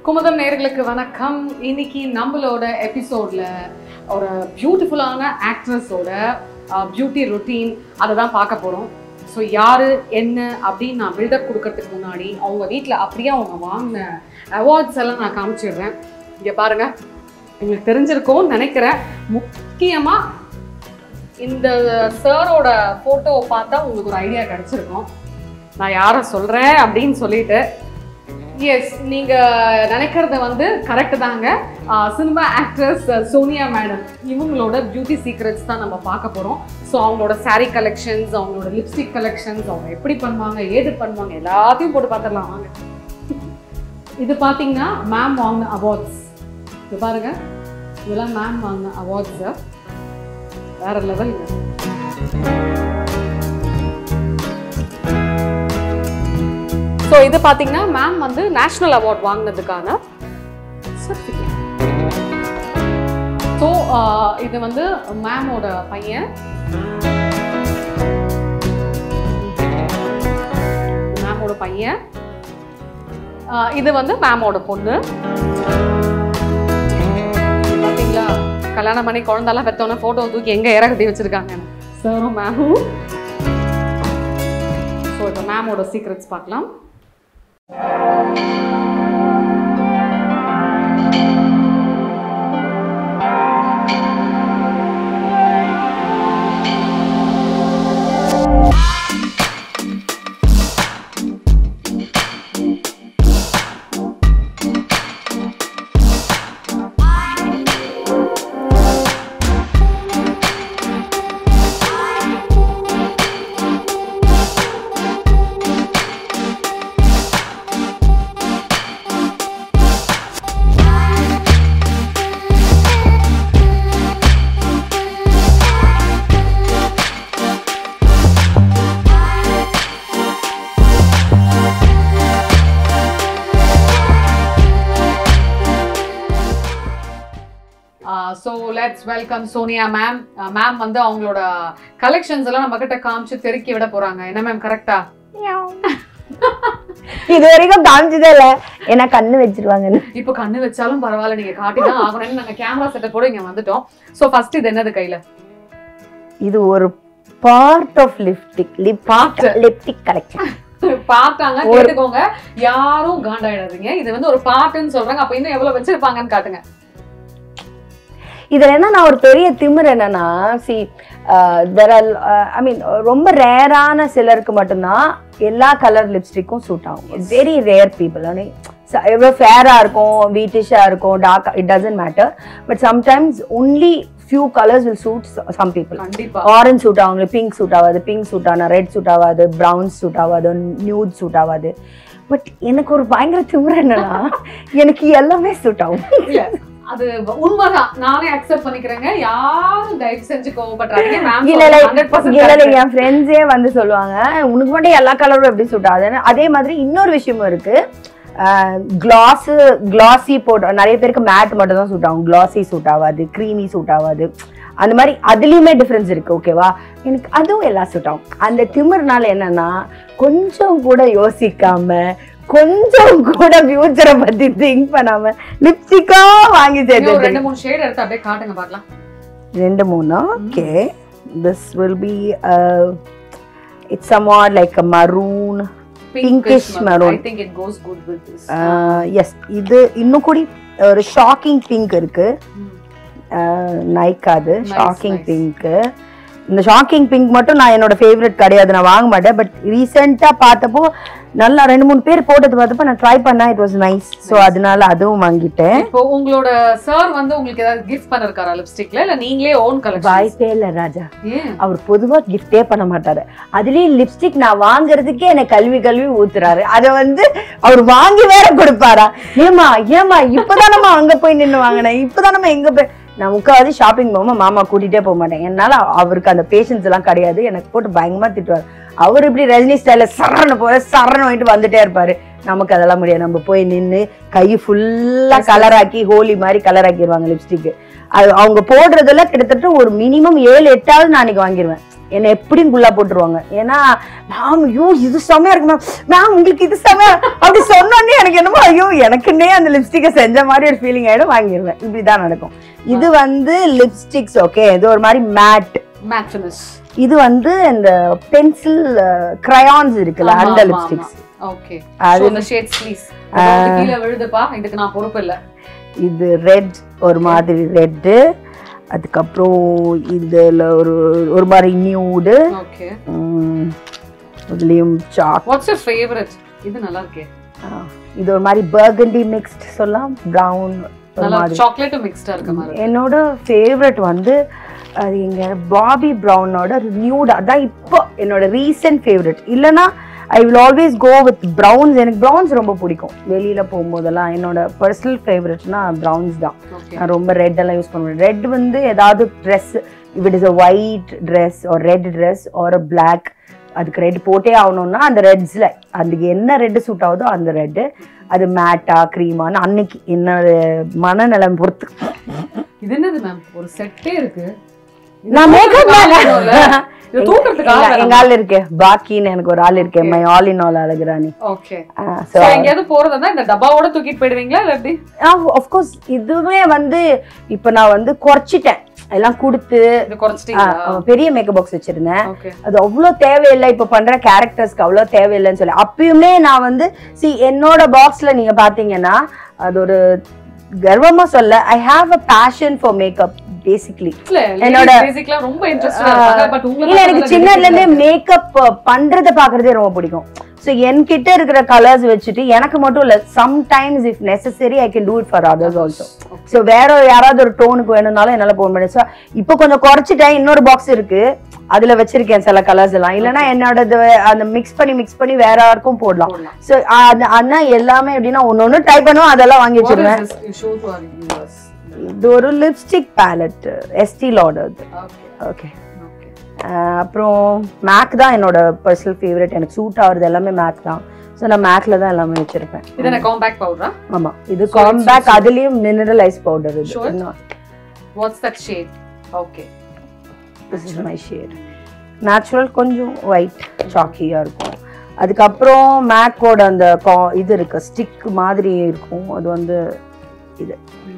குமுதம் நேயர்களுக்கு வணக்கம் இன்னைக்கு நம்மளோட எபிசோட்ல ஒரு பியூட்டிஃபுல்லான ஆக்ட்ரஸோட பியூட்டி ரொட்டீன் அதை தான் பார்க்க போகிறோம் ஸோ யாரு என்ன அப்படின்னு நான் பில்டப் கொடுக்கறதுக்கு முன்னாடி அவங்க வீட்டில் அப்படியே அவங்க வாங்கின அவார்ட்ஸ் எல்லாம் நான் காமிச்சிடுறேன் இங்கே பாருங்க உங்களுக்கு தெரிஞ்சிருக்கும்னு நினைக்கிறேன் முக்கியமாக இந்த சாரோட ஃபோட்டோவை பார்த்தா உங்களுக்கு ஒரு ஐடியா கிடைச்சிருக்கும் நான் யாரை சொல்கிறேன் அப்படின்னு சொல்லிட்டு எஸ் நீங்கள் நினைக்கிறத வந்து கரெக்டு தாங்க சினிமா ஆக்ட்ரஸ் சோனியா மேடம் இவங்களோட பியூட்டி சீக்ரெட்ஸ் தான் நம்ம பார்க்க போகிறோம் ஸோ அவங்களோட saree கலெக்ஷன்ஸ் அவங்களோட லிப்ஸ்டிக் கலெக்ஷன்ஸ் அவங்க எப்படி பண்ணுவாங்க ஏது பண்ணுவாங்க எல்லாத்தையும் போட்டு பார்த்துடலாம் வாங்க இது பார்த்தீங்கன்னா மேம் வாங்கின அவார்ட்ஸ் இது பாருங்க இதெல்லாம் மேம் வாங்கின அவார்ட்ஸு வேற லெவல் ஸோ இது பார்த்தீங்கன்னா மேம் வந்து நேஷ்னல் அவார்ட் வாங்கினதுக்கான சர்டிஃபிகேட் ஸோ இது வந்து மேமோட பையன் மேமோட பையன் ஆஹ் இது வந்து மேமோட பொண்ணு பார்த்தீங்களா கல்யாணம் பண்ணி குழந்தெல்லாம் பெற்றோன்னே ஃபோட்டோ தூக்கி எங்கே இற கட்டி வச்சிருக்காங்க சாரும் மேமும் ஸோ இப்போ மேமோட சீக்ரெட்ஸ் பார்க்கலாம் so let's welcome Sonia ma'am ma'am வந்து அவங்களோட கலெக்ஷன்ஸ் எல்லாம் நம்ம கிட்ட காமிச்சு தெருக்கி விட போறாங்க என்ன மேம் கரெக்டா இது வரைக்கும் காமிச்சதே இல்ல ஏன்னா கண்ணு வச்சிருவாங்கன்னு இப்போ கண்ணு வச்சாலும் பரவாயில்ல நீங்க காட்டி தான் ஆகணும்னு நாங்க கேமரா செட்டப்போட இங்க வந்துட்டோம் ஸோ ஃபர்ஸ்ட் இது என்னது கையில இது ஒரு part of lipstick Part. Lipstick collection பார்த்தாங்க ஒரு- கேட்டுக்கோங்க யாரும் காண்டாயிடாதீங்க இது வந்து ஒரு பாட்டுன்னு சொல்றாங்க அப்ப இன்னும் எவ்வளவு வச்சிருப்பாங்கன்னு காட்டுங்க இதுல என்ன நான் ஒரு பெரிய திமிர் என்னன்னா சி தெர் ஐ மீன் ரொம்ப ரேரான சிலருக்கு மட்டும்தான் எல்லா கலர் லிப்ஸ்டிக்கும் சூட் ஆகும் வெரி ரேர் பீப்புள் எவ்வளோ ஃபேராக இருக்கும் வீட்டிஷாக இருக்கும் dark it doesn't matter but sometimes only few colours will suit some people கண்டிப்பா ஆரஞ்ச் சூட் ஆகும் பிங்க் சூட் ஆகாது பிங்க் சூட் ஆனா ரெட் சூட் ஆகாது ப்ரௌன் சூட் ஆகாது நியூட் சூட் ஆகாது பட் எனக்கு ஒரு பயங்கர திமிர என்னன்னா எனக்கு எல்லாமே சூட் ஆகும் இல்ல அது உண்மைதான் நானே அக்செப்ட் பண்ணிக்கிறேங்க யாரும் தயவு செஞ்சு கோவப்படுறாங்க மேம் இல்ல இல்ல ஹண்ட்ரட் இல்ல இல்ல பர்சன்ட் என் ஃப்ரெண்ட்ஸே வந்து சொல்லுவாங்க உனக்கு மட்டும் எல்லா கலரும் எப்படி சூட் ஆகுதுன்னு அதே மாதிரி இன்னொரு விஷயமும் இருக்கு கிளாஸ் கிளாஸி போட்டு நிறைய பேருக்கு மேட் மட்டும் தான் சூட் ஆகும் கிளாஸி சூட் ஆகாது க்ரீமி சூட் ஆகாது அந்த மாதிரி அதுலயுமே டிஃப்ரென்ஸ் இருக்கு ஓகேவா எனக்கு அதுவும் எல்லாம் சூட் ஆகும் அந்த திமிர்னால என்னன்னா கொஞ்சம் கூட யோசிக்காம கொஞ்சம் கூட ஃபியூச்சரை பத்தி திங்க் பண்ணாம லிப்ஸ்டிக்கா வாங்கி ஒரு சேர்த்து ரெண்டு மூணு ஷேட் எடுத்து அப்படியே காட்டுங்க பார்க்கலாம் ரெண்டு மூணு okay this will be it's somewhat like a maroon Pinkish maroon. I think it goes good with this yes இது இன்னும் கூடி ஒரு ஷாக்கிங் பிங்க் இருக்கு நைக்காது Nice, ஷாக்கிங் nice. பிங்க் இந்த ஷாக்கிங் பிங்க் மட்டும் நான் என்னோட ஃபேவரட் கிடையாது நான் வாங்க மாட்டேன் பட் ரீசெண்டாக பார்த்தப்போ நல்லா ரெண்டு மூணு பேர் போட்டது பார்த்தப்போ நான் ட்ரை பண்ணேன் இட் வாஸ் நைஸ் ஸோ அதனால அதுவும் வாங்கிட்டேன் இப்போ உங்களோட சார் வந்து உங்களுக்கு ஏதாவது கிஃப்ட் பண்ணிருக்காரா லிப்ஸ்டிக்ல இல்ல நீங்களே ஓன் கலெக்ஷன் வாய்ப்பே இல்லை ராஜா ஏன் அவர் பொதுவா கிஃப்டே பண்ண மாட்டாரு அதுலயும் லிப்ஸ்டிக் நான் வாங்குறதுக்கே எனக்கு கல்வி கல்வி ஊத்துறாரு அத வந்து அவர் வாங்கி வேற கொடுப்பாரா ஏமா ஏமா இப்பதானம்மா அங்க போய் நின்னு வாங்கினேன் இப்பதானம்மா எங்க போய் நான் முக்காவது ஷாப்பிங் போகும்போது மாமா கூட்டிட்டே போக மாட்டேன் என்னால அவருக்கு அந்த பேஷன்ஸ் எல்லாம் கிடையாது எனக்கு போட்டு பயங்கரமா திட்டுவார் அவர் இப்படி ரஜினி ஸ்டைல சரண போற சரண வாங்கிட்டு வந்துட்டே இருப்பாரு நமக்கு அதெல்லாம் முடியாது நம்ம போய் நின்னு கை ஃபுல்லா கலர் ஆக்கி ஹோலி மாதிரி கலர் ஆக்கிடுவாங்க லிப்ஸ்டிக் அது அவங்க போடுறதுல கிட்டத்தட்ட ஒரு மினிமம் ஏழு எட்டாவது நான் அன்னைக்கு வாங்கிடுவேன் என்னை எப்படியும் குள்ளா போட்டுருவாங்க ஏன்னா மேம் ஐயோ இது செமையா இருக்கு மேம் மேம் உங்களுக்கு இது செமையா அப்படி சொன்னோன்னே எனக்கு என்னமோ ஐயோ எனக்குன்னே அந்த லிப்ஸ்டிக்கை செஞ்ச மாதிரி ஒரு ஃபீலிங் ஆயிடும் வாங்கிடுவேன் இப்படிதான் நடக்கும் இது வந்து லிப்ஸ்டிக்ஸ் ஓகே இது ஒரு மாதிரி மேட் மேட் ஃபினிஷ் இது வந்து இந்த பென்சில் கிரையான்ஸ் இருக்குல்ல ஆமா, அந்த ஆமா, லிப்ஸ்டிக்ஸ் ஓகே அது- அந்த ஷேட்ஸ் ப்ளீஸ் கீழ விழுதுப்பா இதுக்கு நான் பொறுப்பு இல்ல இது ரெட் ஒரு மாதிரி ரெட்டு அதுக்கப்புறம் இதுல ஒரு ஒரு மாதிரி நியூடு ஓகே இதுலயும் சாக் வாட்ஸ் யுவர் ஃபேவரட் இது நல்லா இருக்கே இது ஒரு மாதிரி பர்கண்டி மிக்ஸ்ட் சொல்லலாம் ப்ரௌன் ஒரு நல்லா மாதிரி சாக்லேட்டும் மிக்ஸ்டா இருக்க மாதிரி இருக்கு. என்னோட ஃபேவரட் வந்து அது எங்க பாபி ப்ரௌனோட நியூட் அதான் இப்போ என்னோட ரீசன்ட் ஃபேவரட் இல்லைன்னா I will always go with browns எனக்கு ப்ரௌன்ஸ் ரொம்ப பிடிக்கும் வெளியில போகும்போதெல்லாம் என்னோட பர்சனல் ஃபேவரட்னா ப்ரௌன்ஸ் தான் ஓகே நான் ரொம்ப ரெட் எல்லாம் யூஸ் பண்ணுவேன் ரெட் வந்து ஏதாவது dress if it is a white dress ஒரு ரெட் ட்ரெஸ் ஒரு பிளாக் அதுக்கு ரெட் போட்டே ஆகணும்னா அந்த ரெட்ஸில் அதுக்கு என்ன ரெட் சூட் ஆகுதோ அந்த ரெட்டு அது மேட்டா க்ரீமான்னு அன்னைக்கு என்னோட மனநலம் பொறுத்து இது என்னது மேம் ஒரு செட்டே இருக்கு இது நான் மேக்கப் தூக்கறதுக்கு ஆள் வேணும்ல? இது தூக்கறதுக்காக எங்க ஆள் இருக்கு பாக்கின்னு எனக்கு ஒரு ஆள் இருக்கு மை ஆல் இன் ஆல் அழகுராணி ஓகே ஸோ சோ எங்கேயாவது போறதா இந்த டப்பாவோட தூக்கிட்டு போயிடுவீங்களா இல்ல எப்படி ஆஃப்கோர்ஸ் இதுவே வந்து இப்போ நான் வந்து குறைச்சிட்டேன் எல்லாம் கொடுத்து இது குறைச்சிட்டீங்களா ஆ, பெரிய மேக்கப் பாக்ஸ் வச்சிருந்தேன் ஓகே அது அவ்வளோ தேவையில்லை இப்போ பண்ற கேரக்டர்ஸ்க்கு அவ்வளோ தேவையில்லைன்னு சொல்லி அப்பயுமே நான் வந்து சி என்னோட பாக்ஸ்ல நீங்க பாத்தீங்கன்னா அது ஒரு கர்வமா சொல்ல I have a passion for makeup basically இல்ல என்னோட- பேசிக்கலா ரொம்ப இன்ட்ரெஸ்டடா இருப்பாங்க பட் இல்ல உங்களுக்கு எனக்கு சின்னதுல இருந்தே மேக்கப் பண்றத பாக்குறதே ரொம்ப பிடிக்கும் ஸோ என்கிட்ட இருக்கிற கலர்ஸ் வச்சுட்டு எனக்கு மட்டும் இல்ல sometimes if necessary I can do it for others also so வேற யாராவது ஒரு டோனுக்கு வேணும்னாலும் என்னால போக முடியும் ஸோ இப்போ கொஞ்சம் குறைச்சிட்டேன் இன்னொரு பாக்ஸ் இருக்கு அதுல வச்சிருக்கேன் சில கலர்ஸ் எல்லாம் இல்லைன்னா என்னோட அந்த மிக்ஸ் பண்ணி மிக்ஸ் பண்ணி வேற யாருக்கும் போடலாம் போடலாம் ஸோ அண்ணா எல்லாமே எப்படின்னா ஒன்னு ஒன்று ட்ரை பண்ணுவோம் அதெல்லாம் வாங்கி What வச்சிருவேன் is this you show to our viewers? இது ஒரு lipstick palette Estee Lauder Okay, okay okay. அப்புறம் மேக் தான் என்னோட பர்சனல் ஃபேவரட் எனக்கு சூட் ஆகுறது எல்லாமே மேக் தான் ஸோ நான் மேக்ல தான் எல்லாமே வச்சிருப்பேன் இது என்ன காம்பேக்ட் பவுடரா ஆமா இது So காம்பேக் it's- அதுலயும் மினரலைஸ் பவுடர் இது Sure. What's that shade okay this is my shade natural கொஞ்சம் ஒயிட் சாக்கியா இருக்கும் அதுக்கப்புறம் மேக்கோட அந்த கா- இது இருக்கு ஸ்டிக் மாதிரி இருக்கும் அது வந்து இது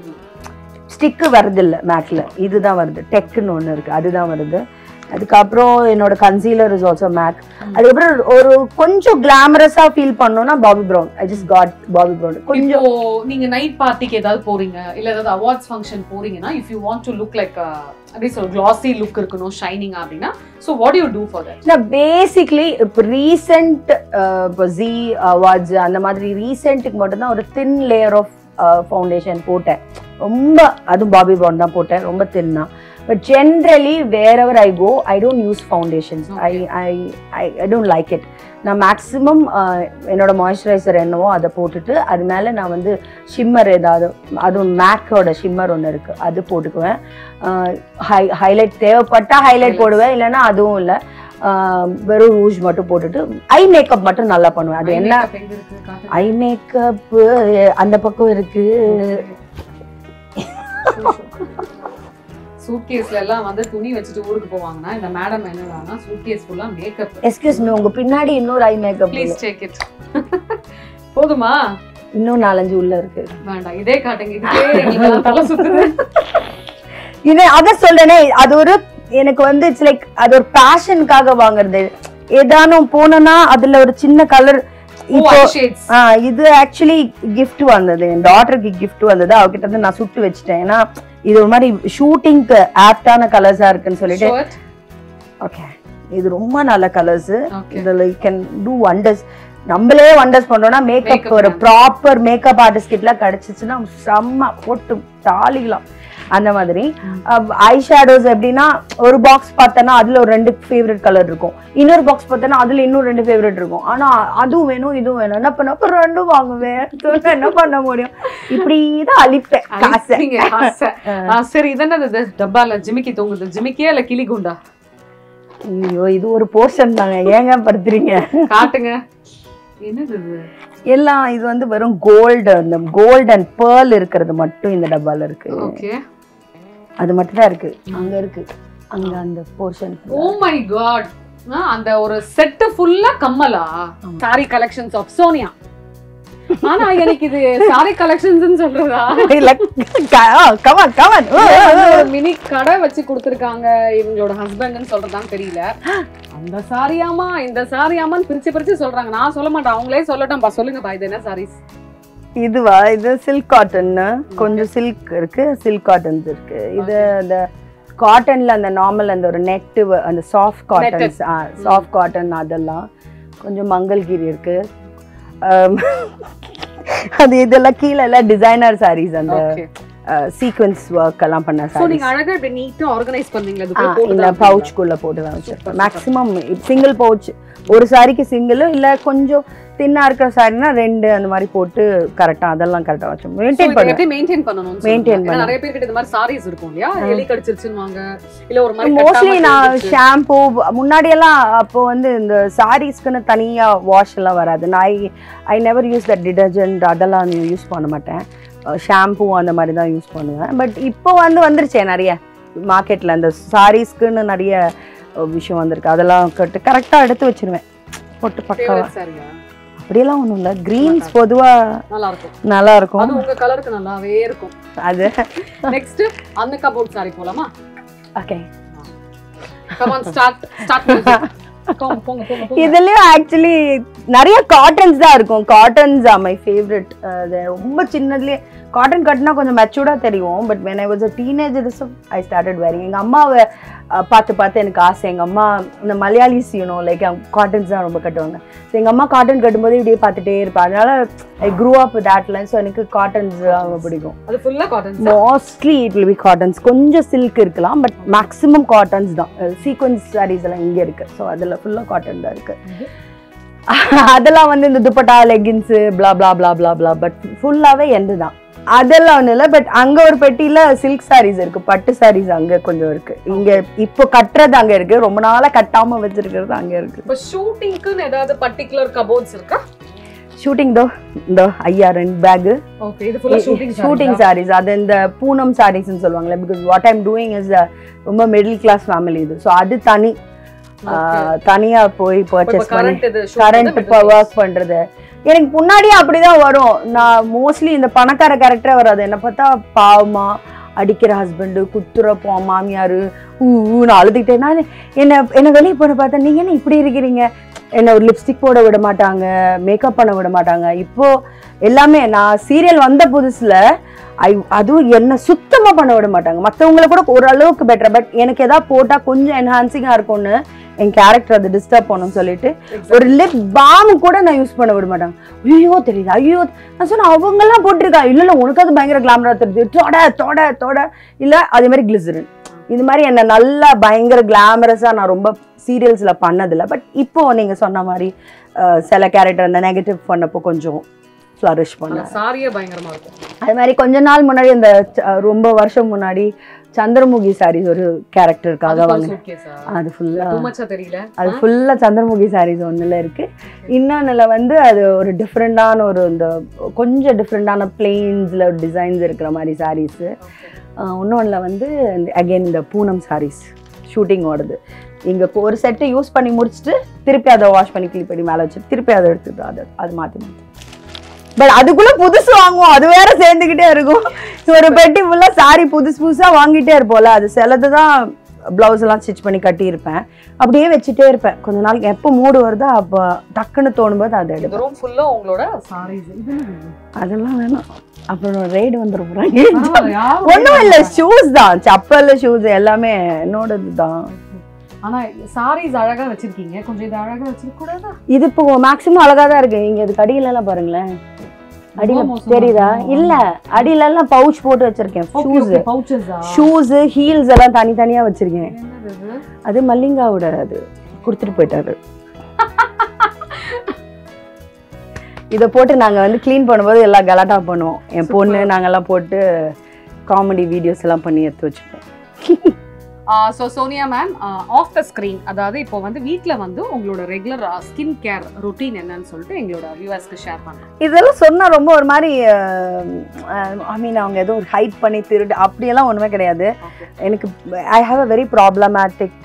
ஸ்டிக்கு வருது இல்லை மேக்ல இதுதான் வருது டெக்குன்னு ஒன்று இருக்கு அதுதான் வருது அதுக்கப்புறம் என்னோட கன்சீலர் இஸ் ஆல்சோ மேக் அதுக்கப்புறம் ஒரு கொஞ்சம் கிளாமரஸா ஃபீல் பண்ணோம்னா Bobbi Brown I just got Bobbi Brown கொஞ்சம் இப்போ நீங்க நைட் பார்ட்டிக்கு ஏதாவது போறீங்க இல்ல ஏதாவது அவார்ட்ஸ் ஃபங்க்ஷன் போறீங்கன்னா if you want to look like அப்படியே சொல்ல கிளாசி லுக் இருக்கணும் ஷைனிங் அப்படின்னா so what you do for that நான் பேசிக்லி இப்போ ரீசெண்ட் இப்போ ஜி அவார்ட்ஸ் அந்த மாதிரி ரீசெண்ட்டுக்கு மட்டும்தான் ஒரு தின் லேயர் ஆஃப் ஃபவுண்டேஷன் போட்டேன் ரொம்ப அதுவும் பாபி ப்ரௌன் தான் போட்டேன் ரொம்ப தின்னா but generally wherever I go I don't use foundations I I I I don't like it நான் மேக்ஸிமம் என்னோட மாய்ஸ்சரைசர் என்னவோ அதை போட்டுட்டு அது மேலே நான் வந்து ஷிம்மர் ஏதாவது அதுவும் மேக்கோட ஷிம்மர் ஒன்று இருக்குது அது போட்டுக்குவேன் ஹை ஹைலைட் தேவைப்பட்டா ஹைலைட் Highlights. போடுவேன் இல்லைன்னா அதுவும் இல்லை வெறும் ரூஜ் மட்டும் போட்டுட்டு ஐ மேக்கப் மட்டும் நல்லா பண்ணுவேன் அது என்ன எங்க இருக்கு காட்டு. ஐ மேக்கப் அந்த பக்கம் இருக்கு சூட்கேஸ்ல எல்லாம் வந்து துணி வச்சுட்டு ஊருக்கு போவாங்கன்னா இந்த மேடம் என்னடான்னா சூட்கேஸ் ஃபுல்லா மேக்கப் எஸ்கியூஸ் மீ உங்க பின்னாடி இன்னொரு eye makeup please take it போதுமா இன்னும் நாலஞ்சு உள்ள இருக்கு வேண்டாம் இதே காட்டுங்க இதுக்கே எங்களுக்கு எல்லாம் தலை சுத்துது இது அத சொல்றேனே அது ஒரு எனக்கு வந்து இட்ஸ் லைக் அது ஒரு பேஷனுக்காக வாங்குறது ஏதானும் போனோம்னா அதுல ஒரு சின்ன கலர் இப்போ ஷேட்ஸ் ஆ, இது ஆக்சுவலி gift வந்தது என் டாட்டருக்கு gift வந்தது அவகிட்ட இருந்து நான் சுட்டு வச்சுட்டேன் ஏன்னா இது ஒரு மாதிரி ஷூட்டிங்க்கு ஆப்டான கலர்ஸா இருக்குன்னு சொல்லிட்டு ஷர்ட் ஓகே இது ரொம்ப நல்ல கலர்ஸ் ஓகே இதுல யூ கேன் டூ வண்டர்ஸ் நம்மளே வண்டர்ஸ் பண்றோம்னா மேக்கப் Makeup ஒரு man. ப்ராப்பர் மேக்கப் ஆர்டிஸ்ட் கிட்டலாம் கிடைச்சிச்சுன்னா செம்ம போட்டு தாளிக்கலாம் அந்த மாதிரி ஐ ஷேடோஸ் எப்படின்னா ஒரு பாக்ஸ் பார்த்தோன்னா அதுல ஒரு ரெண்டு ஃபேவரட் கலர் இருக்கும் இன்னொரு பாக்ஸ் பார்த்தோன்னா அதுல இன்னும் ரெண்டு ஃபேவரட் இருக்கும் ஆனா அதுவும் வேணும் இதுவும் வேணும் என்ன பண்ண அப்ப ரெண்டும் வாங்குவேன் சொன்னா என்ன பண்ண முடியும் இப்படி தான் அழிப்பேன் காசை அழிப்பீங்க காசை. ஆ, சரி இது என்னது இது டப்பால ஜிமிக்கி தொங்குது ஜிமிக்கியா இல்ல கிளி குண்டா ஐயோ இது ஒரு போர்ஷன் தாங்க ஏங்க படுத்துறீங்க காட்டுங்க என்னது இது எல்லாம் இது வந்து வெறும் கோல்டு அந்த கோல்டு அண்ட் பேர்ல் இருக்கிறது மட்டும் இந்த டப்பால இருக்கு ஓகே அது மட்டும் தான் இருக்கு அங்க இருக்கு அங்க அந்த போர்ஷன் ஓ மை காட் அந்த ஒரு செட் ஃபுல்லா கம்மலா சாரி கலெக்ஷன்ஸ் ஆஃப் சோனியா ஆனா எனக்கு இது சாரி கலெக்ஷன்ஸ் சொல்றதா இல்ல கமான் கமான் ஒரு மினி கடை வச்சு கொடுத்துருக்காங்க இவங்களோட ஹஸ்பண்ட்னு சொல்றதான்னு தெரியல அந்த சாரியாமா இந்த சாரியாமான்னு பிரிச்சு பிரிச்சு சொல்றாங்க நான் சொல்ல மாட்டேன் அவங்களே சொல்லட்டும்பா சொல்லுங்கப்பா இது என்ன சாரீஸ் இதுவா இது சில்க் காட்டன் கொஞ்சம் சில்க் இருக்கு சில்க் காட்டன்ஸ் இருக்கு இது அந்த காட்டன்ல அந்த நார்மல் அந்த ஒரு நெட்டு அந்த சாஃப்ட் காட்டன்ஸ் சாஃப்ட் காட்டன் அதெல்லாம் கொஞ்சம் மங்கள்கிரி இருக்கு ஆம், அது இதெல்லாம் கீழே எல்லாம் டிசைனர் சாரீஸ் அந்த ஓகே சீக்வன்ஸ் ஒர்க் எல்லாம் பண்ண சோ சாரீஸ் நீங்க அழகா இப்படி நீட்டா ஆர்கனைஸ் பண்ணீங்களா இது ஆ, போய் இந்த போட்டுதான் பவுச்சுக்குள்ள போட்டு தான் வச்சிருப்பேன் Super, மேக்ஸிமம் சிங்கிள் பவுச் ஒரு சாரிக்கு சிங்கிள் இல்ல கொஞ்சம் தின்னா இருக்கிற சாரினா ரெண்டு அந்த மாதிரி போட்டு கரெக்டா அதெல்லாம் கரெக்டா வச்சு So, மெயின்டைன் இதை பண்ணுவேன் எப்படி மெயின்டைன் பண்ணணும் Maintain ஏன்னா நிறைய பேர்கிட்ட இந்த மாதிரி சாரீஸ் இருக்கும் இல்லையா எலி கடிச்சிருச்சுன்னுவாங்க இல்ல ஒரு மாதிரி மோஸ்ட்லி கட்டாம நான் கிழிஞ்சிருச்சு. ஷாம்பு முன்னாடி எல்லாம் அப்போ வந்து இந்த சாரீஸ்க்குன்னு தனியா வாஷ் எல்லாம் வராது நான் I I never use the detergent அதெல்லாம் யூஸ் பண்ண மாட்டேன் ஷாம்பு அந்த மாதிரி தான் யூஸ் பண்ணுவேன் பட் இப்போ வந்து வந்துருச்சே நிறைய மார்க்கெட்ல அந்த சாரீஸ்க்குன்னு நிறைய அஹ், விஷயம் வந்திருக்கு அதெல்லாம் கட்டு கரெக்டா எடுத்து வச்சிருவேன் போட்டு பக்காவா Favorite saree ஆ? அப்படியெல்லாம் ஒண்ணும் இல்ல கிரீன்ஸ் பொதுவா நல்லா இருக்கும் நல்லா இருக்கும் அது உங்க கலருக்கு நல்லாவே இருக்கும் அது நெக்ஸ்ட் அந்த கபோர்ட் சாரி போலாமா ஓகே கமான் ஸ்டார்ட் ஸ்டார்ட் போங்க போங்க போங்க போங்க இதுலயும் ஆக்சுவலி நிறைய காட்டன்ஸ் தான் இருக்கும் காட்டன்ஸ் ஆர் மை ஃபேவரட் அது ரொம்ப சின்னதுலயே காட்டன் கட்டினா கொஞ்சம் மெச்சூர்டா தெரியும் but when I was a teenage this I started wearing எங்க அம்மாவை அஹ், பார்த்து பார்த்து எனக்கு ஆசை எங்க அம்மா இந்த மலையாளிஸ் யூனோ லைக் காட்டன்ஸ் தான் ரொம்ப கட்டுவாங்க ஸோ எங்க அம்மா காட்டன் கட்டும்போது இப்படியே பார்த்துட்டே இருப்பேன் அதனால ஐ க்ரூ அப் தேட்ல ஸோ எனக்கு காட்டன்ஸ் ரொம்ப பிடிக்கும் அது ஃபுல்லா cotton mostly it will be cottons கொஞ்சம் சில்க் இருக்கலாம் பட் மேக்ஸிமம் காட்டன்ஸ் தான் சீக்வன்ஸ் சாரீஸ் எல்லாம் இங்கே இருக்கு ஸோ அதில் ஃபுல்லாக காட்டன் தான் இருக்கு அதெல்லாம் வந்து இந்த dupatta leggings blah blah blah blah blah but ஃபுல்லாகவே எண்டு தான் அதெல்லாம் ஒன்றும் இல்லை பட் அங்கே ஒரு பெட்டியில் சில்க் சாரீஸ் இருக்கு பட்டு சாரீஸ் அங்கே கொஞ்சம் இருக்கு இங்கே இப்போ கட்டுறது அங்கே இருக்கு ரொம்ப நாளாக கட்டாமல் வச்சிருக்கிறது அங்கே இருக்கு இப்ப ஷூட்டிங்க்குன்னு ஏதாவது பர்டிகுலர் கபோர்ட்ஸ் இருக்கா ஷூட்டிங் தோ இந்த ஐயா ரெண்டு பேகு ஓகே இது ஃபுல்லா ஷூட்டிங் ஷூட்டிங் சாரீஸ் அது இந்த பூனம் சாரீஸ்னு சொல்லுவாங்கல்ல because what I'm doing is ரொம்ப மிடில் கிளாஸ் ஃபேமிலி இது ஸோ அது தனி ஆஹ், தனியா போய் பர்ச்சேஸ் பண்ணி கரண்ட் இது கரண்ட் இப்போ ஒர்க் பண்றது எனக்கு முன்னாடியே அப்படிதான் வரும் நான் மோஸ்ட்லி இந்த பணக்கார கேரக்டரே வராது என்ன பார்த்தா பாவமா அடிக்கிற ஹஸ்பண்டு குத்துற போ மாமியார் நான் அழுதுகிட்டே நான் என்ன என்ன வெளியே போன பார்த்தா நீங்க என்ன இப்படி இருக்கிறீங்க என்ன ஒரு லிப்ஸ்டிக் போட விட மாட்டாங்க மேக்கப் பண்ண விட மாட்டாங்க இப்போ எல்லாமே நான் சீரியல் வந்த புதுசுல ஐ அதுவும் என்ன சுத்தமா பண்ண விட மாட்டாங்க மற்றவங்கள கூட ஓரளவுக்கு பெட்டர் பட் எனக்கு எதாவது போட்டா கொஞ்சம் என்ஹான்சிங்கா இருக்கும்னு என் கேரக்டர் அதை டிஸ்டர்ப் பண்ணும் சொல்லிட்டு ஒரு லிப் பாம் கூட நான் யூஸ் பண்ண விட மாட்டாங்க ஐயோ தெரியுது ஐயோ நான் சொன்னேன் அவங்கெல்லாம் போட்டிருக்கா இல்ல இல்ல உனக்கு அது பயங்கர கிளாமரா தெரியுது தொட தொட தொட இல்ல அதே மாதிரி கிளிசரின் இது மாதிரி என்ன நல்லா பயங்கர கிளாமரஸா நான் ரொம்ப சீரியல்ஸ்ல பண்ணதில்ல பட் இப்போ நீங்க சொன்ன மாதிரி அஹ், சில கேரக்டர் அந்த நெகட்டிவ் பண்ணப்போ கொஞ்சம் ஃப்ளரிஷ் பண்ணேன் சாரியே பயங்கரமா இருக்கும் அது மாதிரி கொஞ்ச நாள் முன்னாடி இந்த ச- ரொம்ப வருஷம் முன்னாடி சந்திரமுகி சாரீஸ் ஒரு கேரக்டருக்காக வாங்க சூட்கேஸா அது ஃபுல்லா டூ மச்சா தெரியல அது ஃபுல்லா சந்திரமுகி சாரீஸ் ஒண்ணுல இருக்கு இன்னொன்னுல வந்து அது ஒரு டிஃப்ரெண்டான ஒரு இந்த கொஞ்சம் டிஃப்ரெண்டான பிளெயின்ஸ்ல டிசைன்ஸ் இருக்கிற மாதிரி சாரீஸ் இன்னொன்னுல வந்து அகைன் இந்த பூனம் சாரீஸ் ஷூட்டிங் ஓடுது இங்க ஒரு செட்டு யூஸ் பண்ணி முடிச்சுட்டு திருப்பி அதை வாஷ் பண்ணி கிளி பண்ணி மேலே வச்சு திருப்பி அதை எடுத்துட்டு அதை அது மாத்தி மாத்தி பட் அதுக்குள்ள புதுசு வாங்குவோம் அது வேற சேர்ந்துக்கிட்டே இருக்கும் ஒரு பெட்டி ஃபுல்லா சாரி புதுசு புதுசா வாங்கிட்டே இருப்போம்ல அது சிலது தான் பிளவுஸ் எல்லாம் ஸ்டிச் பண்ணி கட்டியிருப்பேன் அப்படியே வச்சுட்டே இருப்பேன் கொஞ்ச நாள் எப்போ மூடு வருதோ அப்போ டக்குன்னு தோணும்போது அதை எடுப்பேன் இந்த ரூம் ஃபுல்லா உங்களோட சாரீஸ் அதெல்லாம் வேணாம் அப்புறம் ரெய்டு வந்துட போறாங்க ஒன்றும் இல்லை ஷூஸ் தான் செப்பல் ஷூஸ் எல்லாமே என்னோடது தான் ஆனா சாரீஸ் அழகா வச்சிருக்கீங்க கொஞ்சம் இது அழகா வச்சிருக்க கூடாதா இது இப்போ மேக்ஸிமம் அழகா தான் இருக்கு இங்க இது கடியில எல்லாம் பாருங்களேன் அடியில ரொம்ப மோசமா தெரியுதா இருக்குமா? இல்ல அடியில எல்லாம் பவுச் போட்டு வச்சிருக்கேன் ஷூஸ் பவுச்சஸா ஷூஸ் ஹீல்ஸ் எல்லாம் தனித்தனியா வச்சிருக்கேன் என்னது இது? அது மல்லிகாவோட அது கொடுத்துட்டு போயிட்டாரு இதை போட்டு நாங்க வந்து க்ளீன் பண்ணும்போது எல்லாம் கலாட்டா பண்ணுவோம் என் பொண்ணு நாங்கெல்லாம் போட்டு காமெடி வீடியோஸ் எல்லாம் பண்ணி எடுத்து வச்சுப்போம் so Sonia ma'am off the screen அதாவது இப்போ வந்து வீட்டில் வந்து உங்களோட ரெகுலர் ஸ்கின் கேர் ரொட்டீன் என்னன்னு சொல்லிட்டு எங்களோட வியூவர்ஸ்க்கு ஷேர் பண்ணுறேன் இதெல்லாம் சொன்னா ரொம்ப ஒரு மாதிரி ஐ மீன் அவங்க ஏதோ ஒரு ஹைட் பண்ணி திருடு அப்படியெல்லாம் ஒண்ணுமே கிடையாது எனக்கு I have a very problematic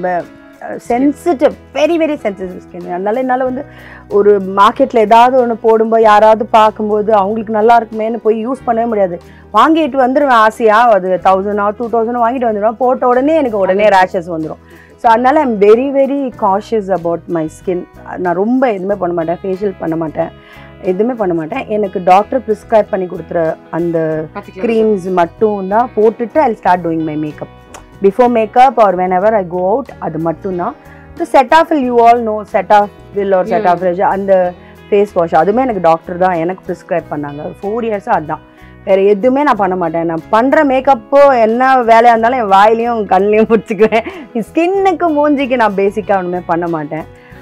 sensitive very very sensitive skin அதனால என்னால் வந்து ஒரு மார்க்கெட்டில் ஏதாவது ஒன்று போடும்போது யாராவது பார்க்கும்போது அவங்களுக்கு நல்லா இருக்குமேன்னு போய் யூஸ் பண்ணவே முடியாது வாங்கிட்டு வந்துடுவேன் ஆசையாக அது தௌசண்டா டூ தௌசண்ட் வாங்கிட்டு வந்துடுவேன் போட்ட உடனே எனக்கு உடனே ரேஷஸ் வந்துடும் ஸோ அதனால I'm very very cautious about my skin நான் ரொம்ப எதுவுமே பண்ண மாட்டேன் ஃபேஷியல் பண்ண மாட்டேன் எதுவுமே பண்ண மாட்டேன் எனக்கு டாக்டர் ப்ரிஸ்கிரைப் பண்ணி கொடுத்துற அந்த க்ரீம்ஸ் மட்டும் தான் போட்டுட்டு I start doing my makeup before makeup or whenever I go out அது மட்டும்தான் so set of you all no set of will ஒரு செட் ஆஃப் அந்த ஃபேஸ் வாஷ் அதுவுமே எனக்கு டாக்டர் தான் எனக்கு ப்ரிஸ்கிரைப் பண்ணாங்க ஃபோர் இயர்ஸாக அதுதான் வேறு எதுவுமே நான் பண்ண மாட்டேன் நான் பண்ணுற மேக்கப்போ என்ன வேலையாக இருந்தாலும் என் வாயிலையும் கண்ணிலையும் பிடிச்சிக்குவேன் ஸ்கின்னுக்கு மூஞ்சிக்கு நான் பேசிக்காக ஒன்றுமே பண்ண மாட்டேன்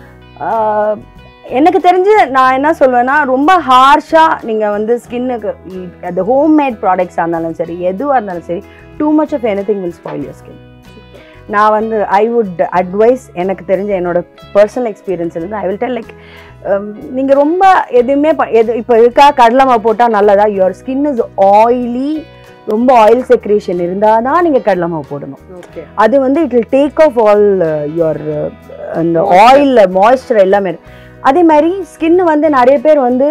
ஆஹ் எனக்கு தெரிஞ்சு நான் என்ன சொல்லுவேன்னா ரொம்ப ஹார்ஷாக நீங்கள் வந்து ஸ்கின்னுக்கு அது ஹோம் மேட் ப்ராடக்ட்ஸாக இருந்தாலும் சரி எதுவாக இருந்தாலும் சரி too much of anything will spoil your skin நான் வந்து ஐ வுட் அட்வைஸ் எனக்கு தெரிஞ்ச என்னோட பர்சனல் எக்ஸ்பீரியன்ஸ் இருந்து ஐ வில் டெல் லைக் நீங்கள் ரொம்ப எதுவுமே ப- எது இப்போ இருக்கா கடலை மாவு போட்டால் நல்லதா யுவர் ஸ்கின் இஸ் ஆயிலி ரொம்ப ஆயில் செக்ரேஷன் இருந்தால் தான் நீங்கள் கடலை மாவு போடணும் ஓகே அது வந்து it will take off all your அந்த ஆயில் மாய்ஸ்சர் எல்லாமே இருக்கு. அதே மாதிரி ஸ்கின் வந்து நிறைய பேர் வந்து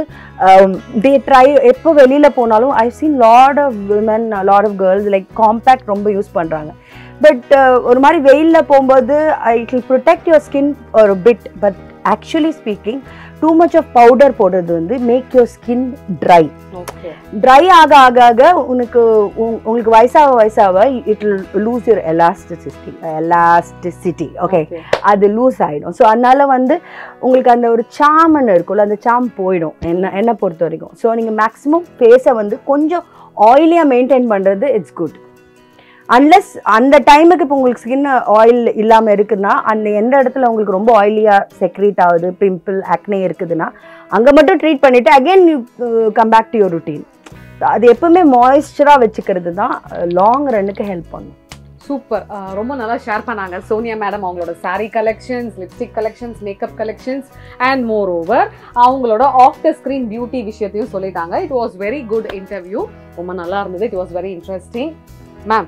தே ட்ரை எப்போ வெளியில் போனாலும் I seen lot of women lot of girls like compact ரொம்ப யூஸ் பண்ணுறாங்க பட் ஒரு மாதிரி வெயிலில் போகும்போது it will protect your skin ஒரு bit but actually speaking too much of powder போடுறது வந்து make your skin dry okay dry ஆக ஆக ஆக உனக்கு உங்- உங்களுக்கு வயசாக வயசாக it lose your elasticity elasticity okay அது லூஸ் ஆகிடும் ஸோ அதனால வந்து உங்களுக்கு அந்த ஒரு சாமன் இருக்கும்ல அந்த சாம் போயிடும் என்ன என்னை பொறுத்த வரைக்கும் ஸோ நீங்கள் மேக்ஸிமம் ஃபேஸை வந்து கொஞ்சம் ஆயிலியாக மெயின்டைன் பண்ணுறது இட்ஸ் குட் அன்லெஸ் அந்த டைமுக்கு இப்போ உங்களுக்கு ஸ்கின் ஆயில் இல்லாமல் இருக்குன்னா அந்த எந்த இடத்துல உங்களுக்கு ரொம்ப ஆயிலியாக செக்ரீட் ஆகுது பிம்பிள் ஆக்னே இருக்குதுன்னா அங்கே மட்டும் ட்ரீட் பண்ணிவிட்டு again you come back to your routine அது எப்பவுமே மாய்ஸ்சராக வச்சுக்கிறது தான் லாங் ரன்னுக்கு ஹெல்ப் பண்ணும் சூப்பர் ரொம்ப நல்லா ஷேர் பண்ணாங்க சோனியா மேடம் அவங்களோட saree collections lipstick collections makeup collections and more over அவங்களோட ஆஃப் த ஸ்க்ரீன் பியூட்டி விஷயத்தையும் சொல்லிட்டாங்க it was very good interview ரொம்ப நல்லா இருந்தது it was very interesting ma'am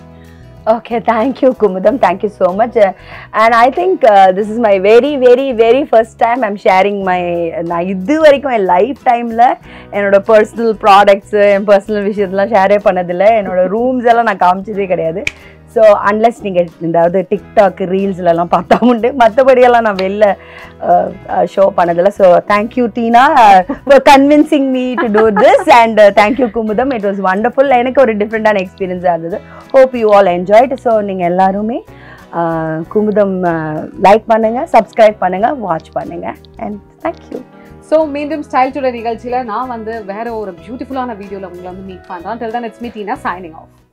Okay, thank you, Kumudam. Thank you so much. Uh, and I think uh, this is my very, very, very first time I'm sharing my நான் இது வரைக்கும் என் life டைமில் என்னோட personal products என் personal விஷயத்தெல்லாம் ஷேரே பண்ணதில்லை என்னோட rooms எல்லாம் நான் காமிச்சதே கிடையாது ஸோ அன்லெஸ் நீங்கள் இந்த டிக்டாக் ரீல்ஸ்லலாம் பார்த்தா உண்டு மற்றபடியெல்லாம் நான் வெளில ஷோ பண்ணதில்லை so thank you Tina for convincing me to do this and thank you Kumudam it was wonderful எனக்கு ஒரு டிஃப்ரெண்டான எக்ஸ்பீரியன்ஸாக இருந்தது hope you all enjoyed so நீங்கள் எல்லாருமே uh, குமுதம் லைக் பண்ணுங்கள் சப்ஸ்கிரைப் பண்ணுங்கள் வாட்ச் பண்ணுங்கள் அண்ட் தேங்க்யூ ஸோ மீண்டும் ஸ்டைல் டுடே நிகழ்ச்சியில் நான் வந்து வேற ஒரு பியூட்டிஃபுல்லான வீடியோவில் உங்களை வந்து மீட் பண்ணுறேன் டில் தான் it's me Tina signing of